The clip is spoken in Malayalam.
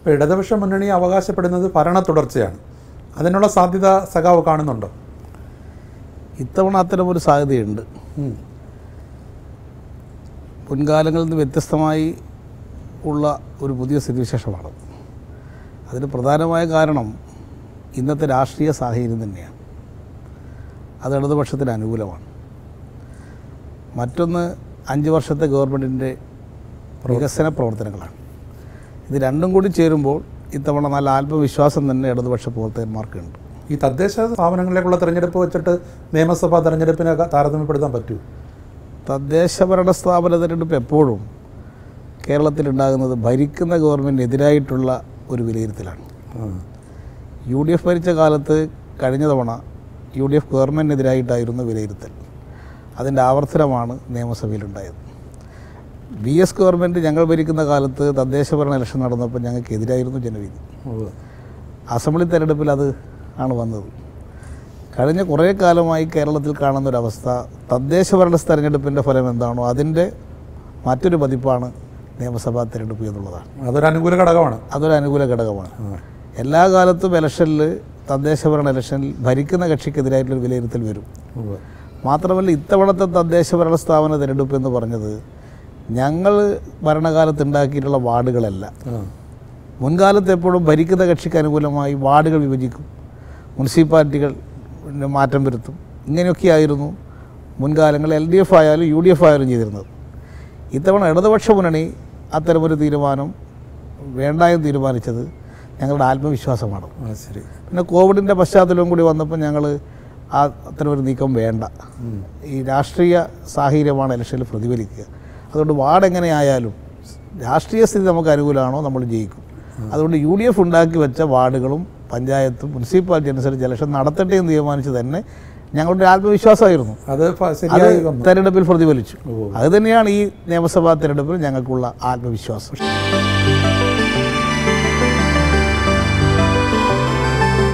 ഇപ്പോൾ ഇടതുപക്ഷ മുന്നണി അവകാശപ്പെടുന്നത് ഭരണ തുടർച്ചയാണ് അതിനുള്ള സാധ്യത സഖാവ് കാണുന്നുണ്ടോ ഇത്തവണ അത്തരമൊരു സാധ്യതയുണ്ട് ഉം. മുൻകാലങ്ങളിൽ നിന്ന് വ്യത്യസ്തമായി ഉള്ള ഒരു പുതിയ സ്ഥിതിവിശേഷമാണ് അതിന് പ്രധാനമായ കാരണം ഇന്നത്തെ രാഷ്ട്രീയ സാഹചര്യം തന്നെയാണ് അത് ഇടതുപക്ഷത്തിന് അനുകൂലമാണ് മറ്റൊന്ന് അഞ്ച് വർഷത്തെ ഗവൺമെൻറ്റിൻ്റെ വികസന പ്രവർത്തനങ്ങളാണ് ഇത് രണ്ടും കൂടി ചേരുമ്പോൾ ഇത്തവണ നല്ല ആത്മവിശ്വാസം തന്നെ ഇടതുപക്ഷ പ്രവർത്തകന്മാർക്കുണ്ട് ഈ തദ്ദേശ സ്ഥാപനങ്ങളിലേക്കുള്ള തെരഞ്ഞെടുപ്പ് വെച്ചിട്ട് നിയമസഭാ തെരഞ്ഞെടുപ്പിനെ താരതമ്യപ്പെടുത്താൻ പറ്റുമോ തദ്ദേശഭരണ സ്ഥാപന തിരഞ്ഞെടുപ്പ് എപ്പോഴും കേരളത്തിലുണ്ടാകുന്നത് ഭരിക്കുന്ന ഗവൺമെൻറ്റിനെതിരായിട്ടുള്ള ഒരു വിലയിരുത്തലാണ് യു ഡി എഫ് ഭരിച്ച കാലത്ത് കഴിഞ്ഞ തവണ യു ഡി എഫ് ഗവൺമെൻറ്റിനെതിരായിട്ടായിരുന്നു വിലയിരുത്തൽ അതിൻ്റെ ആവർത്തനമാണ് നിയമസഭയിലുണ്ടായത് ബി എസ് ഗവൺമെൻറ് ഞങ്ങൾ ഭരിക്കുന്ന കാലത്ത് തദ്ദേശഭരണ ഇലക്ഷൻ നടന്നപ്പോൾ ഞങ്ങൾക്കെതിരായിരുന്നു ജനവിധി അസംബ്ലി തെരഞ്ഞെടുപ്പിൽ അത് ആണ് വന്നത് കഴിഞ്ഞ കുറേ കാലമായി കേരളത്തിൽ കാണുന്ന ഒരവസ്ഥ തദ്ദേശഭരണ തെരഞ്ഞെടുപ്പിൻ്റെ ഫലം എന്താണോ അതിൻ്റെ മറ്റൊരു പതിപ്പാണ് നിയമസഭാ തെരഞ്ഞെടുപ്പ് എന്നുള്ളതാണ് അതൊരു അനുകൂല ഘടകമാണ് അതൊരു അനുകൂല ഘടകമാണ് എല്ലാ കാലത്തും ഇലക്ഷനിൽ തദ്ദേശഭരണ ഇലക്ഷനിൽ ഭരിക്കുന്ന കക്ഷിക്കെതിരായിട്ടുള്ളൊരു വിലയിരുത്തൽ വരും മാത്രമല്ല ഇത്തവണത്തെ തദ്ദേശഭരണ സ്ഥാപന തിരഞ്ഞെടുപ്പ് എന്ന് പറഞ്ഞത് ഞങ്ങൾ ഭരണകാലത്ത് ഉണ്ടാക്കിയിട്ടുള്ള വാർഡുകളല്ല മുൻകാലത്ത് എപ്പോഴും ഭരിക്കുന്ന കക്ഷിക്ക് അനുകൂലമായി വാർഡുകൾ വിഭജിക്കും മുനിസിപ്പാലിറ്റികൾ പിന്നെ മാറ്റം വരുത്തും ഇങ്ങനെയൊക്കെയായിരുന്നു മുൻകാലങ്ങളിൽ എൽ ഡി എഫ് ആയാലും യു ഡി എഫ് ആയാലും ചെയ്തിരുന്നത് ഇത്തവണ ഇടതുപക്ഷ മുന്നണി അത്തരമൊരു തീരുമാനം വേണ്ട എന്ന് തീരുമാനിച്ചത് ഞങ്ങളുടെ ആത്മവിശ്വാസമാണ് ആ ശരി പിന്നെ കോവിഡിൻ്റെ പശ്ചാത്തലവും കൂടി വന്നപ്പോൾ ഞങ്ങൾ ആ അത്തരമൊരു നീക്കം വേണ്ട ഈ രാഷ്ട്രീയ സാഹചര്യമാണ് ഇലക്ഷനിൽ പ്രതിഫലിക്കുക അതുകൊണ്ട് വാർഡ് എങ്ങനെയായാലും രാഷ്ട്രീയ സ്ഥിതി നമുക്ക് അനുകൂലമാണോ നമ്മൾ ജയിക്കും അതുകൊണ്ട് യു ഡി എഫ് ഉണ്ടാക്കി വെച്ച വാർഡുകളും പഞ്ചായത്തും മുനിസിപ്പാലിറ്റി അനുസരിച്ച് ഇലക്ഷൻ നടത്തട്ടെ എന്ന് തീരുമാനിച്ച് തന്നെ ഞങ്ങളുടെ ഒരു ആത്മവിശ്വാസമായിരുന്നു അത് ഫ- അത് ശരിയായി വന്നു തെരഞ്ഞെടുപ്പിൽ പ്രതിഫലിച്ചു അത് തന്നെയാണ് ഈ നിയമസഭാ തെരഞ്ഞെടുപ്പിൽ ഞങ്ങൾക്കുള്ള ആത്മവിശ്വാസം